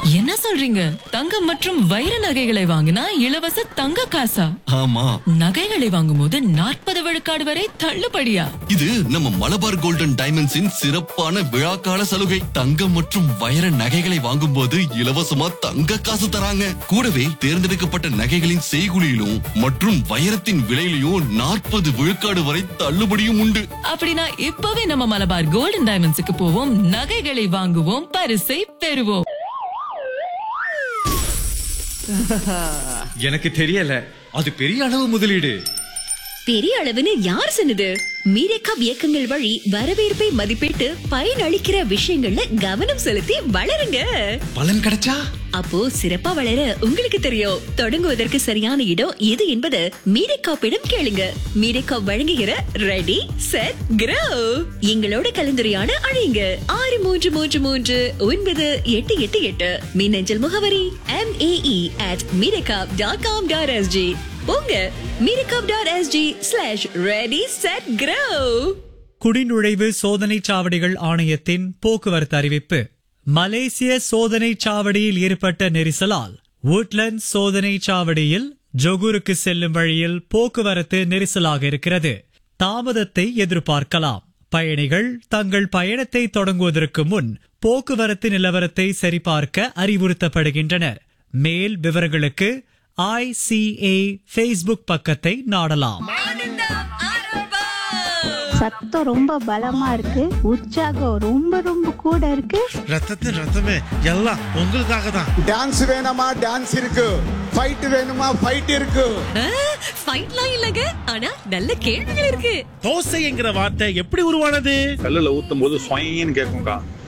என்ன சொல்றீங்க தங்கம் மற்றும் வைர நகைகளை வாங்கினா இலவச தங்க காசா ஆமா நகைகளை வாங்கும்போது நாற்பது விழுக்காடு வரை தள்ளுபடியா இது நம்ம மலபார் கோல்டன் டைமண்ட்ஸின் சிறப்பான விழாக்கால சலுகை தங்கம் மற்றும் வைர நகைகளை வாங்கும்போது இலவசமா தங்க காசு தராங்க கூடவே தேர்ந்தெடுக்கப்பட்ட நகைகளின் செய்குலியிலும் மற்றும் வைரத்தின் விலையிலும் நாற்பது விழுக்காடு வரை தள்ளுபடியும் உண்டு அப்படின்னா இப்பவே நம்ம மலபார் கோல்டன் டைமண்ட்ஸுக்கு போவோம் நகைகளை வாங்குவோம் பரிசை பெறுவோம் எனக்கு தெரியல அது பெரிய அளவு முதலீடு பெரிய அளவுன்னு யார் சொன்னது மீரேக்காப் இயக்கங்கள் வழி வரவேற்பை மதிப்பிட்டு பயனளிக்கிற விஷயங்கள்ல கவனம் செலுத்தி வளருங்க பலன் கிடைச்சா அப்போ சிறப்பா வளர உங்களுக்கு தெரியும் தொடங்குவதற்கு சரியான இடம் எது என்பது மீரேக்காப்பிடம் கேளுங்க மீரேக்காப் வழங்குகிற ரெடி செட் கிரோ எங்களோட கலந்துரையாட அழையுங்க ஆறு மூன்று மூன்று மூன்று ஒன்பது எட்டு எட்டு எட்டு மின்னஞ்சல் முகவரி எம் ஏஇ அட் மீரேக்காப் டாட் காம் டாட் எஸ்ஜி போங்க மீரேக்காப் dot SG slash ready set grow குடிநுழைவு சோதனைச் சாவடிகள் ஆணையத்தின் போக்குவரத்து அறிவிப்பு மலேசிய சோதனைச் சாவடியில் ஏற்பட்ட நெரிசலால் woodlands சோதனைச் சாவடியில் ஜொகூருக்கு செல்லும் வழியில் போக்குவரத்து நெரிசலாக இருக்கிறது தாமதத்தை எதிர்பார்க்கலாம் பயணிகள் தங்கள் பயணத்தை தொடங்குவதற்கு முன் போக்குவரத்து நிலவரத்தை சரிபார்க்க அறிவுறுத்தப்படுகின்றனர் மேல் விவரங்களுக்கு ஐசிஏ ஃபேஸ்புக் பக்கத்தை நாடலாம் சத்தம் ரொம்ப பலமா இருக்கு உற்சாகம் ரொம்ப ரொம்ப கூட இருக்கு ரத்தத்தின் ரத்தமே எல்லாம் உங்களுக்காக தான் டான்ஸ் வேணுமா டான்ஸ் இருக்கு ஃபைட் வேணுமா ஃபைட் இருக்கு ஃபைட்லாம் இல்லங்க ஆனா நல்ல கேள்விகள் இருக்கு தோசைங்கிற வார்த்தை எப்படி உருவானது கல்லுல ஊத்தும் போது சொயின்னு கேட்கும்க்கா